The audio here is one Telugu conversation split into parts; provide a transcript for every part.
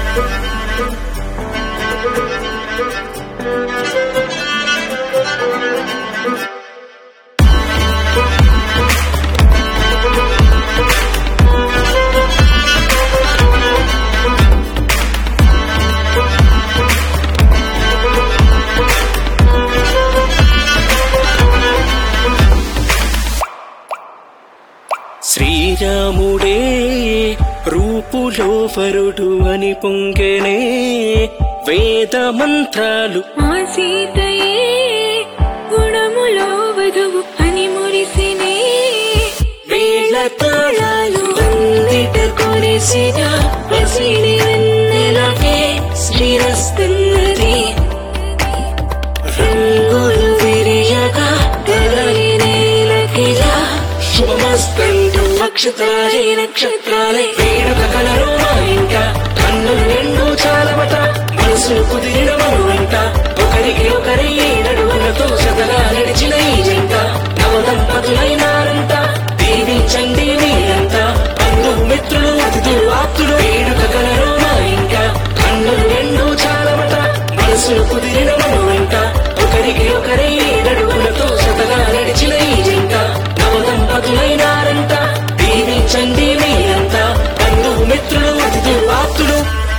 శ్రీరాముడే రూపులో వరుడు అని పొంగెనే వేద మంత్రాలు మా సీతయే గుణములో వధువు అని మురిసినే వేల తాళాలు వందిట కొరిసిన పసిడి వెన్నెలవే శ్రీరస్తున్నది రంగులు విరియగా కదలి నేలకిలా శుభమస్తంటూ నక్షత్రాలే నక్షత్రాలే వేడుక కలరు మా ఇంట కన్నులు రెండు చాలవట మనసులు కుదిరిన మను వెంట ఒకరికి ఒకరి ఏడడుగులతో సతగా నడిచిన ఈ జంట నవ దంపతులైనారంట దీవించండి మీరంతా బంధువు మిత్రులు అతిథులు ఆప్తులు వేడుక కలరు మా ఇంట కన్నులు రెండు చాలవట మనసులు కుదిరిన మను వెంట ఒకరికి ఒకరి ఏడడుగులతో సతగా నడిచిన ఈ జంట నవ దంపతులైనారంట దీవించండి మీరంతా బంధువు మిత్రులు అతిథులు ఆప్తులు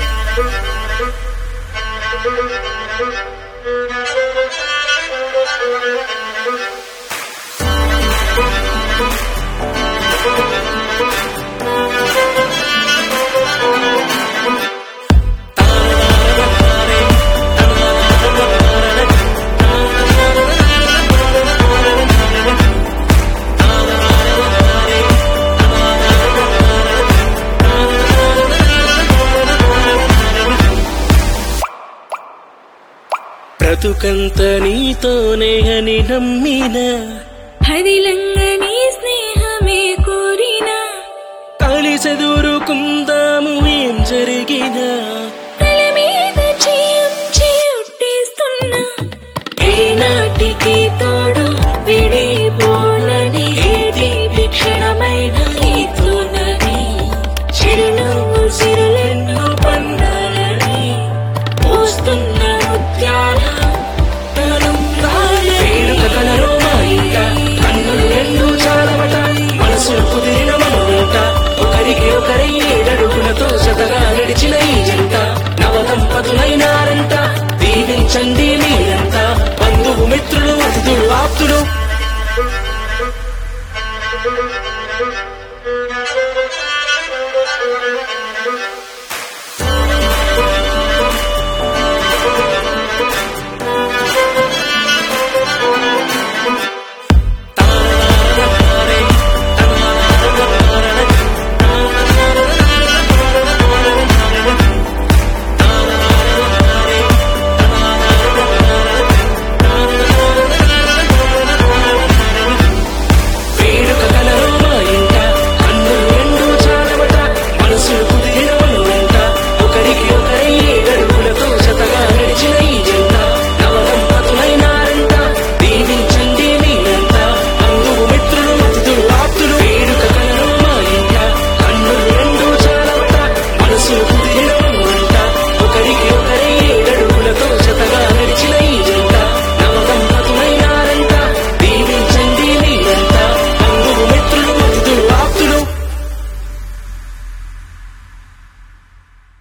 బ్రతుకంత నీతోనే అని నమ్మిన హరిలంగని స్నేహమే కోరినా కలిసెదురుకుందాము ఏం జరిగినా తల మీద చేయుంచి ఉట్టేస్తున్నా ఏనాటికి తోడు విడిపోనని ఏది విక్షణమైన నీతోనని చిరునవ్వు సిరులెన్నో పండాలని పోస్తున్న ముత్యాల తలంబ్రాలే. వేడుక కలరు మా ఇంట కన్నులు రెండు చాలవట మనసులు కుదిరిన మనోట ఒకరికి ఒకరి ఏడడుగులతో సతగా నడిచిన ఈ జంట నవ దంపతులైనారంట దీవించండి మీరంతా బంధువు మిత్రులు అతిథులు ఆప్తులు Thank you.